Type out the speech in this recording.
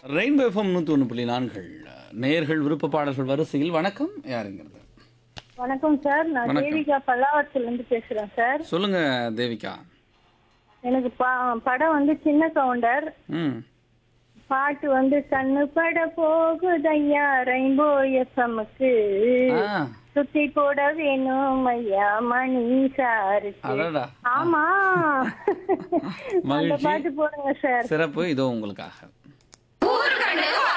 Rainbow FM நூற்றி ஒன்று புள்ளி நான்கள் நேயர்கள் விருப்ப பாடல்கள் வரிசையில் வணக்கம் யாருங்கிறது வணக்கம் சார் நான் வணக்கம். தேவிகா பல்லாவரத்துல இருந்து பேசுறேன் சார் சொல்லுங்க தேவிகா எனக்கு பா- படம் வந்து சின்ன கவுண்டர் ம் பாட்டு வந்து கண்ணு பட போகுதையா ரெயின்போ எஃப்எம்க்கு ஆ சுத்தி போட வேணும் ஐயா மணி சாருக்கு அடடா ஆமா அந்த மகிழ்ச்சி. பாட்டு போடுங்க சார் சிறப்பு இதோ உங்களுக்காக ஊர்கண்டு